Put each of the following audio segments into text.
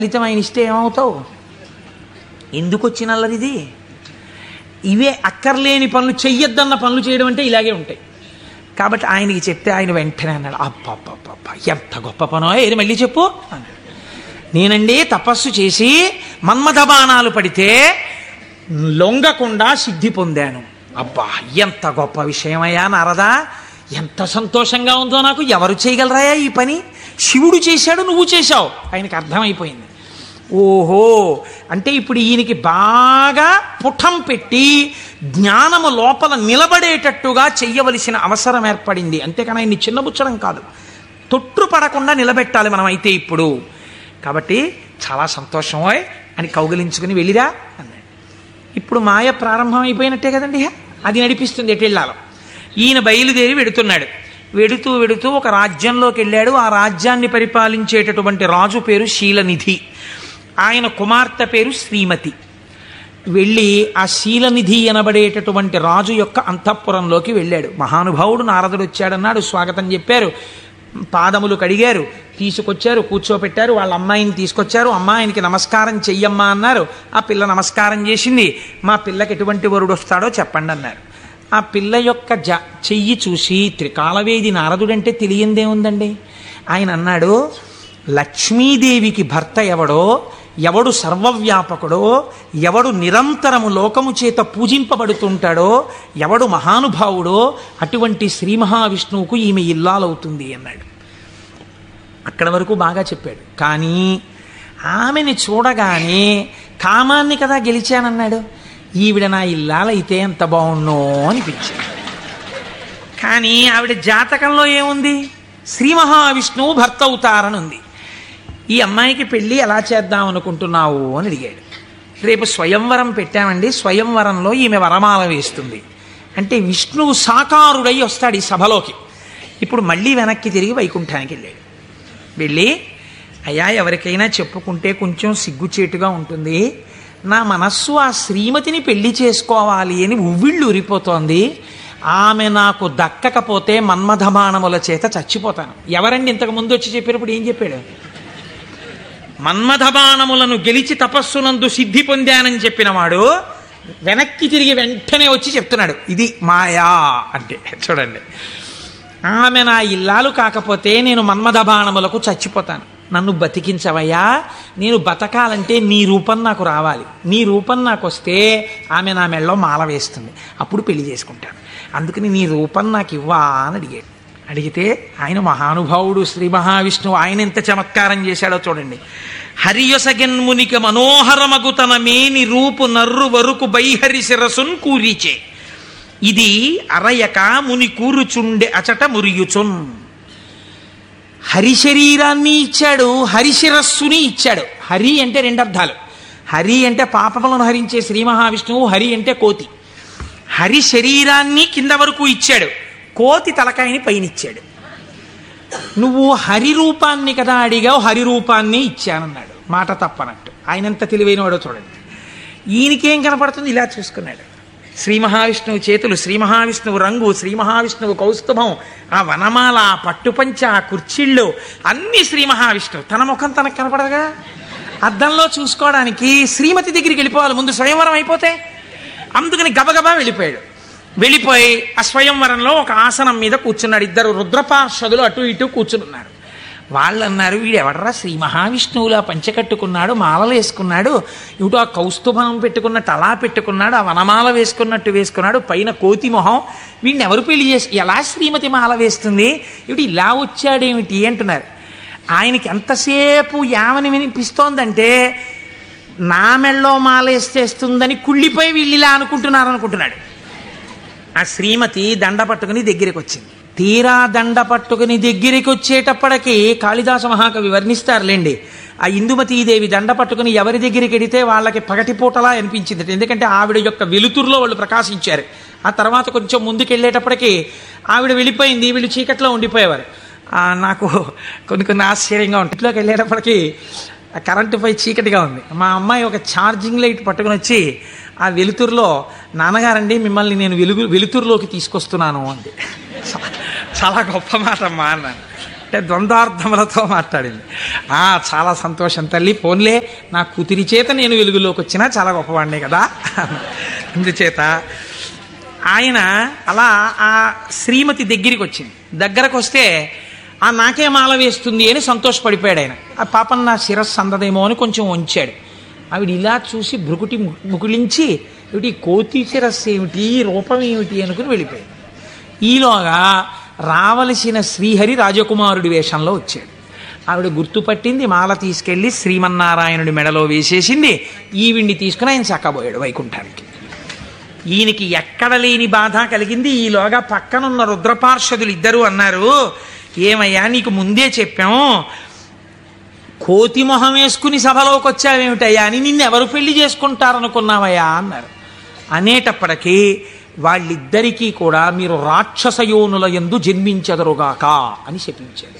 ఫలితం ఆయన ఇస్తే ఏమవుతావు ఎందుకు వచ్చిన అల్లరిది ఇవే అక్కర్లేని పనులు చెయ్యొద్దన్న పనులు చేయడం అంటే ఇలాగే ఉంటాయి కాబట్టి ఆయనకి చెప్తే ఆయన వెంటనే అన్నాడు అబ్బబ్బబ్బబ్బ ఎంత గొప్ప పనో ఏది మళ్ళీ చెప్పు అన్నాడు నేనండి తపస్సు చేసి మన్మథ బాణాలు పడితే లొంగకుండా సిద్ధి పొందాను అబ్బా ఎంత గొప్ప విషయమయ్యా నారదా ఎంత సంతోషంగా ఉందో నాకు ఎవరు చేయగలరాయా ఈ పని శివుడు చేశాడు నువ్వు చేశావు ఆయనకి అర్థమైపోయింది ఓహో అంటే ఇప్పుడు ఈయనకి బాగా పుటం పెట్టి జ్ఞానము లోపల నిలబడేటట్టుగా చెయ్యవలసిన అవసరం ఏర్పడింది అంతేకాని ఆయన్ని చిన్నబుచ్చడం కాదు తొట్టు పడకుండా నిలబెట్టాలి మనం అయితే ఇప్పుడు కాబట్టి చాలా సంతోషమోయ్ అని కౌగిలించుకుని వెళ్ళిరా అన్నాడు ఇప్పుడు మాయ ప్రారంభం అయిపోయినట్టే కదండి ఇహ. అది నడిపిస్తుంది ఎటెళ్ళాలో ఈయన బయలుదేరి వెడుతున్నాడు వెడుతూ వెడుతూ ఒక రాజ్యంలోకి వెళ్ళాడు ఆ రాజ్యాన్ని పరిపాలించేటటువంటి రాజు పేరు శీలనిధి ఆయన కుమార్తె పేరు శ్రీమతి వెళ్ళి ఆ శీలనిధి అనబడేటటువంటి రాజు యొక్క అంతఃపురంలోకి వెళ్ళాడు మహానుభావుడు నారదుడు వచ్చాడన్నాడు స్వాగతం చెప్పారు పాదములు కడిగారు తీసుకొచ్చారు కూర్చోపెట్టారు వాళ్ళ అమ్మాయిని తీసుకొచ్చారు అమ్మాయినికి నమస్కారం చెయ్యమ్మా అన్నారు ఆ పిల్ల నమస్కారం చేసింది మా పిల్లకి ఎటువంటి వరుడు వస్తాడో చెప్పండి అన్నారు ఆ పిల్ల యొక్క జ చెయ్యి చూసి త్రికాలవేది నారదుడంటే తెలియందేముందండి ఆయన అన్నాడు లక్ష్మీదేవికి భర్త ఎవడో ఎవడు సర్వవ్యాపకుడో ఎవడు నిరంతరము లోకము చేత పూజింపబడుతుంటాడో ఎవడు మహానుభావుడో అటువంటి శ్రీ మహావిష్ణువుకు ఈమె ఇల్లాలవుతుంది అన్నాడు అక్కడ వరకు బాగా చెప్పాడు కానీ ఆమెని చూడగానే కామాన్ని కదా గెలిచానన్నాడు ఈవిడ నా ఇల్లాలైతే ఎంత బాగున్నో అనిపించింది కానీ ఆవిడ జాతకంలో ఏముంది శ్రీ మహావిష్ణువు భర్త అవుతారని ఉంది ఈ అమ్మాయికి పెళ్ళి ఎలా చేద్దాం అనుకుంటున్నావు అని అడిగాడు రేపు స్వయంవరం పెట్టామండి స్వయంవరంలో ఈమె వరమాల వేస్తుంది అంటే విష్ణువు సాకారుడై వస్తాడు ఈ సభలోకి ఇప్పుడు మళ్ళీ వెనక్కి తిరిగి వైకుంఠానికి వెళ్ళాడు వెళ్ళి అయ్యా ఎవరికైనా చెప్పుకుంటే కొంచెం సిగ్గుచేటుగా ఉంటుంది నా మనస్సు ఆ శ్రీమతిని పెళ్లి చేసుకోవాలి అని ఉవ్విళ్ళు ఉరిపోతోంది ఆమె నాకు దక్కకపోతే మన్మథబాణముల చేత చచ్చిపోతాను ఎవరండి ఇంతకు ముందు వచ్చి చెప్పినప్పుడు ఏం చెప్పాడు మన్మథబాణములను గెలిచి తపస్సునందు సిద్ధి పొందానని చెప్పినవాడు వెనక్కి తిరిగి వెంటనే వచ్చి చెప్తున్నాడు ఇది మాయా అంటే చూడండి ఆమె నా ఇల్లాలు కాకపోతే నేను మన్మథ బాణములకు చచ్చిపోతాను నన్ను బతికించవయ్యా నేను బతకాలంటే నీ రూపం నాకు రావాలి నీ రూపం నాకు వస్తే ఆమె నా మెళ్ళలో మాల వేస్తుంది అప్పుడు పెళ్లి చేసుకుంటాను అందుకని నీ రూపం నాకు ఇవ్వా అని అడిగాడు అడిగితే ఆయన మహానుభావుడు శ్రీ మహావిష్ణువు ఆయన ఎంత చమత్కారం చేశాడో చూడండి హరియొసగన్మునిక మనోహరమగు తన మేని రూపు నర్రు వరుకు బైహరి శిరసున్ కూరిచే ఇది అరయక ముని కూరుచుండె అచట మురియుచున్ హరి శరీరాన్ని ఇచ్చాడు హరి శిరస్సుని ఇచ్చాడు హరి అంటే రెండు అర్థాలు హరి అంటే పాపములను హరించే శ్రీ మహావిష్ణువు హరి అంటే కోతి హరి శరీరాన్ని కింద వరకు ఇచ్చాడు కోతి తలకాయని పైనిచ్చాడు నువ్వు హరి రూపాన్ని కదా అడిగావు హరి రూపాన్ని ఇచ్చానన్నాడు మాట తప్పనట్టు ఆయనంత తెలివైనవాడో చూడండి ఈయనకేం కనపడుతుంది ఇలా చూసుకున్నాడు శ్రీ మహావిష్ణువు చేతులు శ్రీ మహావిష్ణువు రంగు శ్రీ మహావిష్ణువు కౌస్తుభం ఆ వనమాల ఆ పట్టుపంచ ఆ కుర్చీళ్ళు అన్నీ శ్రీ మహావిష్ణువు తన ముఖం తనకు కనపడదుగా అద్దంలో చూసుకోవడానికి శ్రీమతి దగ్గరికి వెళ్ళిపోవాలి ముందు స్వయంవరం అయిపోతే అందుకని గబగబా వెళ్ళిపోయాడు వెళ్ళిపోయి ఆ స్వయంవరంలో ఒక ఆసనం మీద కూర్చున్నాడు ఇద్దరు రుద్రపార్షదులు అటు ఇటు కూర్చున్నారు వాళ్ళు అన్నారు వీడు ఎవడరా శ్రీ మహావిష్ణువులా పంచకట్టుకున్నాడు మాలలు వేసుకున్నాడు ఇటు ఆ కౌస్తుభం పెట్టుకున్నట్టు అలా పెట్టుకున్నాడు ఆ వనమాల వేసుకున్నట్టు వేసుకున్నాడు పైన కోతి మొహం వీడిని ఎవరు పెళ్లి చేసి ఎలా శ్రీమతి మాల వేస్తుంది ఇటు ఇలా వచ్చాడేమిటి అంటున్నారు ఆయనకి ఎంతసేపు యావని వినిపిస్తోందంటే నా మెళ్ళో మాల వేసేస్తుందని కుళ్ళిపోయి వీళ్ళు ఇలా అనుకుంటున్నారు అనుకుంటున్నాడు ఆ శ్రీమతి దండ పట్టుకుని దగ్గరికి వచ్చింది తీరా దండ పట్టుకుని దగ్గరికి వచ్చేటప్పటికి కాళిదాస మహాకవి వర్ణిస్తారులేండి ఆ ఇందుమతీదేవి దండ పట్టుకుని ఎవరి దగ్గరికి వెడితే వాళ్ళకి పగటిపూటలా అనిపించింది ఎందుకంటే ఆవిడ యొక్క వెలుతురులో వాళ్ళు ప్రకాశించారు ఆ తర్వాత కొంచెం ముందుకెళ్ళేటప్పటికి ఆవిడ వెళ్ళిపోయింది వీళ్ళు చీకట్లో ఉండిపోయేవారు ఆ, నాకు కొన్ని కొన్ని ఆశ్చర్యంగా ఉంటుంది ఇంట్లోకి వెళ్ళేటప్పటికి ఆ కరెంటు పై చీకటిగా ఉంది మా అమ్మాయి ఒక ఛార్జింగ్ లైట్ పట్టుకుని వచ్చి ఆ వెలుతురులో నాన్నగారండి మిమ్మల్ని నేను వెలుగు వెలుతురులోకి తీసుకొస్తున్నాను అంది చాలా గొప్ప మాట అమ్మా అన్నాను అంటే ద్వంద్వార్థములతో మాట్లాడింది ఆ చాలా సంతోషం తల్లి పోన్లే నా కూతురి చేత నేను వెలుగులోకి వచ్చినా చాలా గొప్పవాడినే కదా అందుచేత ఆయన అలా ఆ శ్రీమతి దగ్గరికి వచ్చింది దగ్గరకు వస్తే ఆ నాకే మాల వేస్తుంది అని సంతోషపడిపోయాడు ఆయన ఆ పాపం నా శిరస్సు అందదేమో అని కొంచెం ఉంచాడు ఆవిడ ఇలా చూసి భృకుటి ము- ముకుళించి ఏమిటి కోతి శిరస్సు ఏమిటి రూపం ఏమిటి అనుకుని వెళ్ళిపోయాడు ఈలోగా రావలసిన శ్రీహరి రాజకుమారుడి వేషంలో వచ్చాడు ఆవిడ గుర్తుపట్టింది మాల తీసుకెళ్లి శ్రీమన్నారాయణుడి మెడలో వేసేసింది ఈవిడ్ని తీసుకుని ఆయన చక్కబోయాడు వైకుంఠానికి ఈయనకి ఎక్కడ లేని బాధ కలిగింది ఈలోగా పక్కనున్న రుద్రపార్షదులు ఇద్దరు అన్నారు ఏమయ్యా నీకు ముందే చెప్పాం కోతి మొహం వేసుకుని సభలోకి వచ్చావేమిటయ్యా అని నిన్ను ఎవరు పెళ్లి చేసుకుంటారనుకున్నావయ్యా అన్నారు అనేటప్పటికీ వాళ్ళిద్దరికీ కూడా మీరు రాక్షసయోనుల ఎందు జన్మించదరుగాక అని శపించాడు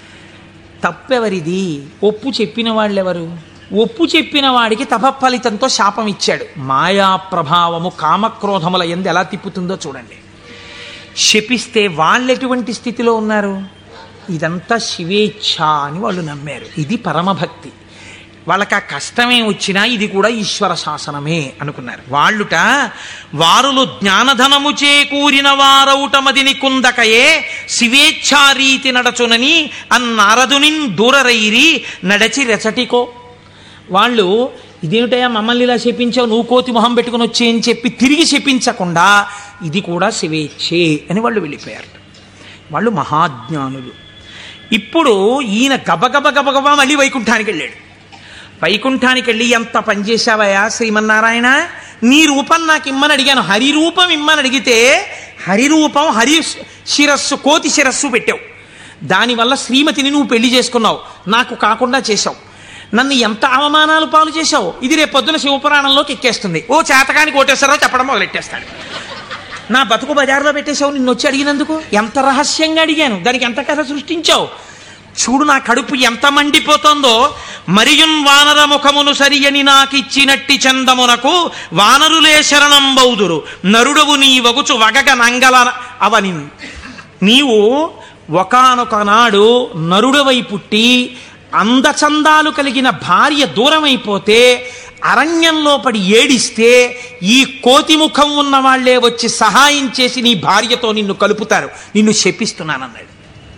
తప్పెవరిది ఒప్పు చెప్పిన వాళ్ళెవరు ఒప్పు చెప్పిన వాడికి తపఫలితంతో శాపం ఇచ్చాడు మాయా ప్రభావము కామక్రోధముల ఎందు ఎలా తిప్పుతుందో చూడండి శపిస్తే వాళ్ళు ఎటువంటి స్థితిలో ఉన్నారు ఇదంతా శివేచ్ఛ అని వాళ్ళు నమ్మారు ఇది పరమభక్తి వాళ్ళకి ఆ కష్టమే వచ్చినా ఇది కూడా ఈశ్వర శాసనమే అనుకున్నారు వాళ్ళుట వారులు జ్ఞానధనము చేకూరిన వారౌటమదిని కుందకయే శివేచ్ఛారీతి నడచునని అన్నారదునిన్ దూరరైరి నడచి రెచటికో వాళ్ళు ఇదేమిటయా మమ్మల్ని ఇలా శపించావు నువ్వు కోతి మొహం పెట్టుకుని వచ్చే అని చెప్పి తిరిగి శపించకుండా ఇది కూడా శివేచ్ఛే అని వాళ్ళు వెళ్ళిపోయారు వాళ్ళు మహాజ్ఞానులు ఇప్పుడు ఈయన గబగబ గబగబా మళ్ళీ వైకుంఠానికి వెళ్ళాడు వైకుంఠానికి వెళ్ళి ఎంత పనిచేశావయ్యా శ్రీమన్నారాయణ నీ రూపం నాకు ఇమ్మని అడిగాను హరి రూపం ఇమ్మని అడిగితే హరి రూపం హరి శిరస్సు కోతి శిరస్సు పెట్టావు దానివల్ల శ్రీమతిని నువ్వు పెళ్లి చేసుకున్నావు నాకు కాకుండా చేశావు నన్ను ఎంత అవమానాలు పాలు చేశావు ఇది రేపు పొద్దున శివపురాణంలోకి ఎక్కేస్తుంది ఓ చేతకాని కోటేశ్వరరావు చెప్పడం మొదలెట్టేస్తాడు నా బతుకు బజార్లో పెట్టేశావు నిన్ను వచ్చి అడిగినందుకు ఎంత రహస్యంగా అడిగాను దానికి ఎంత కథ సృష్టించావు చూడు నా కడుపు ఎంత మండిపోతుందో మరియున్ వానర ముఖమును సరియని నాకిచ్చినట్టి చందమునకు వానరులే శరణం బౌదురు నరుడవు నీ వగుచు వగగ నంగల అవని నీవు ఒకనొక నాడు నరుడవై పుట్టి అందచందాలు కలిగిన భార్య దూరమైపోతే అరణ్యంలో పడి ఏడిస్తే ఈ కోతి ముఖం ఉన్న వాళ్లే వచ్చి సహాయం చేసి నీ భార్యతో నిన్ను కలుపుతారు నిన్ను శపిస్తున్నానన్నాడు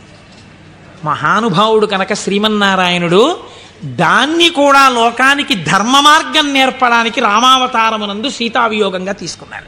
మహానుభావుడు కనుక శ్రీమన్నారాయణుడు దాన్ని కూడా లోకానికి ధర్మ మార్గం నేర్పడానికి రామావతారమునందు సీతావియోగంగా తీసుకున్నారు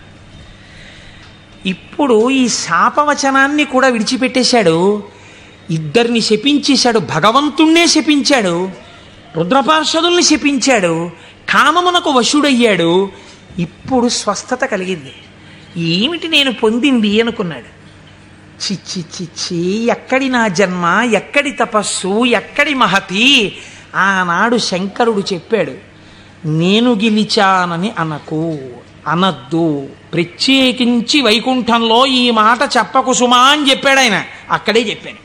ఇప్పుడు ఈ శాపవచనాన్ని కూడా విడిచిపెట్టేశాడు ఇద్దరిని శపించేశాడు భగవంతుణ్ణే శపించాడు రుద్రపార్షదుల్ని శపించాడు కామమునకు వశుడయ్యాడు ఇప్పుడు స్వస్థత కలిగింది ఏమిటి నేను పొందింది అనుకున్నాడు చిచ్చి చిచ్చి ఎక్కడి నా జన్మ ఎక్కడి తపస్సు ఎక్కడి మహతి ఆనాడు శంకరుడు చెప్పాడు నేను గెలిచానని అనకు అనద్దు ప్రత్యేకించి వైకుంఠంలో ఈ మాట చెప్పకు సుమా అని చెప్పాడు ఆయన అక్కడే చెప్పాను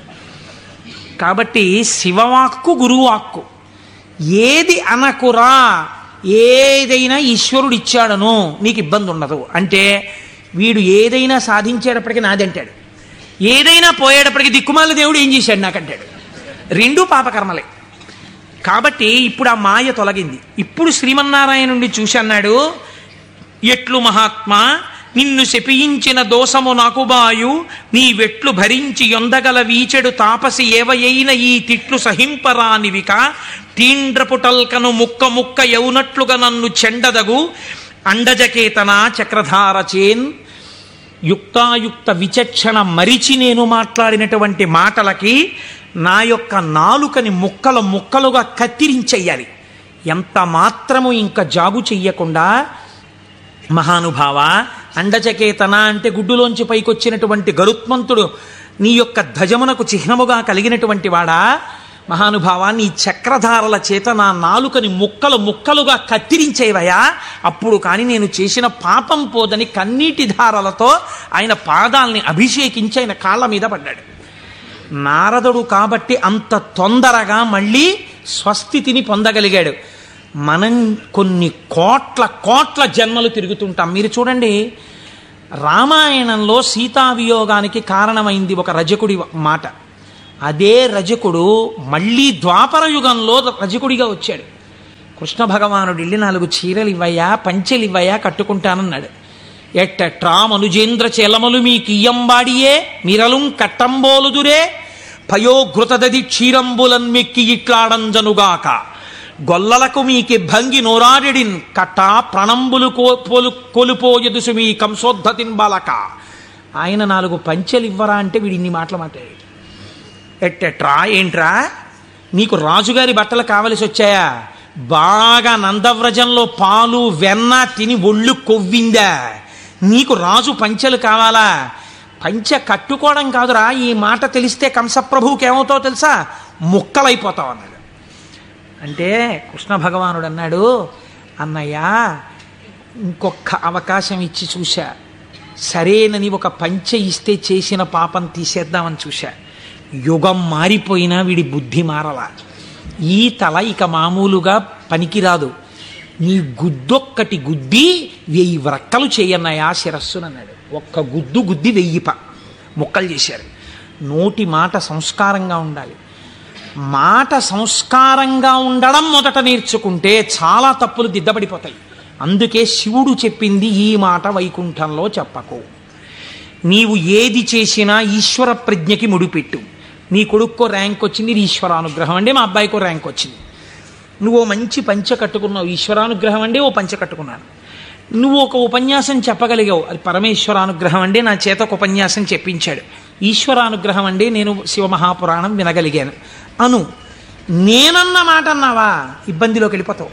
కాబట్టి శివవాక్కు గురువాక్కు ఏది అనకురా ఏదైనా ఈశ్వరుడు ఇచ్చాడను నీకు ఇబ్బంది ఉండదు అంటే వీడు ఏదైనా సాధించేటప్పటికి నాదంటాడు ఏదైనా పోయేటప్పటికి దిక్కుమాల దేవుడు ఏం చేశాడు నాకంటాడు రెండూ పాపకర్మలే కాబట్టి ఇప్పుడు ఆ మాయ తొలగింది ఇప్పుడు శ్రీమన్నారాయణుండి చూసి అన్నాడు ఎట్లు మహాత్మా నిన్ను శపించిన దోషము నాకు బాయు నీ వెట్లు భరించి యొందగల వీచెడు తాపసి ఏవయైన ఈ తిట్లు సహింపరానివిక తీండ్రపుటల్కను ముక్క ముక్క యౌనట్లుగా నన్ను చెండదగు అండజకేతన చక్రధార చేన్ యుక్తాయుక్త విచక్షణ మరిచి నేను మాట్లాడినటువంటి మాటలకి నా యొక్క నాలుకని ముక్కలు ముక్కలుగా కత్తిరించెయ్యాలి ఎంత మాత్రము ఇంకా జాగు చెయ్యకుండా మహానుభావ అండచకేతన అంటే గుడ్డులోంచి పైకొచ్చినటువంటి గరుత్మంతుడు నీ యొక్క ధ్వజమునకు చిహ్నముగా కలిగినటువంటి వాడా మహానుభావ నీ చక్రధారల చేత నా నాలుకని ముక్కలు ముక్కలుగా కత్తిరించేవయా అప్పుడు కానీ నేను చేసిన పాపం పోదని కన్నీటి ధారలతో ఆయన పాదాల్ని అభిషేకించి ఆయన కాళ్ళ మీద పడ్డాడు నారదుడు కాబట్టి అంత తొందరగా మళ్ళీ స్వస్థితిని పొందగలిగాడు మనం కొన్ని కోట్ల కోట్ల జన్మలు తిరుగుతుంటాం మీరు చూడండి రామాయణంలో సీతావియోగానికి కారణమైంది ఒక రజకుడి మాట అదే రజకుడు మళ్ళీ ద్వాపర యుగంలో రజకుడిగా వచ్చాడు కృష్ణ భగవానుడు వెళ్ళి నాలుగు చీరలు ఇవ్వయా పంచెలు ఇవ్వయా కట్టుకుంటానన్నాడు ఎట్టట్రా మనుజేంద్ర చెలమలు మీ కియ్యంబాడియే మిరలుం కట్టంబోలుదురే పయోఘృతదది క్షీరంబులన్ మెక్కి ఇట్లాడంజనుగాక గొల్లలకు మీకి భంగి నోరాడిడిన్ కట్ట ప్రణంబులు కో- పోలు కొలుపోయదుసు మీ కంసోద్ధతిన్ బాలక ఆయన నాలుగు పంచెలు ఇవ్వరా అంటే వీడు ఇన్ని మాటలు మాట్లాడాడు ఎట్టెట్రా ఏంట్రా నీకు రాజుగారి బట్టలు కావలసి వచ్చాయా బాగా నందవ్రజంలో పాలు వెన్న తిని ఒళ్ళు కొవ్విందా నీకు రాజు పంచెలు కావాలా పంచె కట్టుకోవడం కాదురా ఈ మాట తెలిస్తే కంసప్రభువుకి ఏమవుతావు తెలుసా ముక్కలైపోతావు అన్నాడు అంటే కృష్ణ భగవానుడు అన్నాడు అన్నయ్య ఇంకొక అవకాశం ఇచ్చి చూశా సరేనని ఒక పంచె ఇస్తే చేసిన పాపం తీసేద్దామని చూశా యుగం మారిపోయినా వీడి బుద్ధి మారలా ఈ తల ఇక మామూలుగా పనికిరాదు నీ గుద్దొక్కటి గుద్ది వెయ్యి వ్రక్కలు చేయన్నయా శిరస్సునన్నాడు ఒక్క గుద్దు గుద్ది వెయ్యి ప ముక్కలు చేశారు నోటి మాట సంస్కారంగా ఉండాలి మాట సంస్కారంగా ఉండడం మొదట నేర్చుకుంటే చాలా తప్పులు దిద్దబడిపోతాయి అందుకే శివుడు చెప్పింది ఈ మాట వైకుంఠంలో చెప్పకు నీవు ఏది చేసినా ఈశ్వర ప్రజ్ఞకి ముడిపెట్టు నీ కొడుక్కో ర్యాంక్ వచ్చింది ఇది ఈశ్వరానుగ్రహం అండి మా అబ్బాయికో ర్యాంక్ వచ్చింది నువ్వు ఓ మంచి పంచ కట్టుకున్నావు ఈశ్వరానుగ్రహం అండి ఓ పంచ కట్టుకున్నాను నువ్వు ఒక ఉపన్యాసం చెప్పగలిగావు అది పరమేశ్వరానుగ్రహం అండి నా చేత ఒక ఉపన్యాసం చెప్పించాడు ఈశ్వరానుగ్రహం అండి నేను శివమహాపురాణం వినగలిగాను అను నేనన్న మాట అన్నావా ఇబ్బందిలోకి వెళ్ళిపోతావు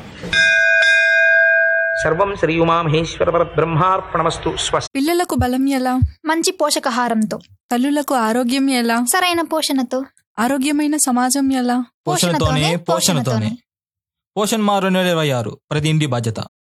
సర్వం శ్రీ ఉమామహేశ్వర పరబ్రహ్మార్పణమస్తు స్వస్తి పిల్లలకు బలం ఎలా మంచి పోషకాహారంతో తల్లులకు ఆరోగ్యం ఎలా సరైన పోషణతో ఆరోగ్యమైన సమాజం ఎలా పోషణతోనే పోషణతోనే పోషణ్ మా రెండు వేల ఇరవై ఆరు ప్రతి ఇంటి బాధ్యత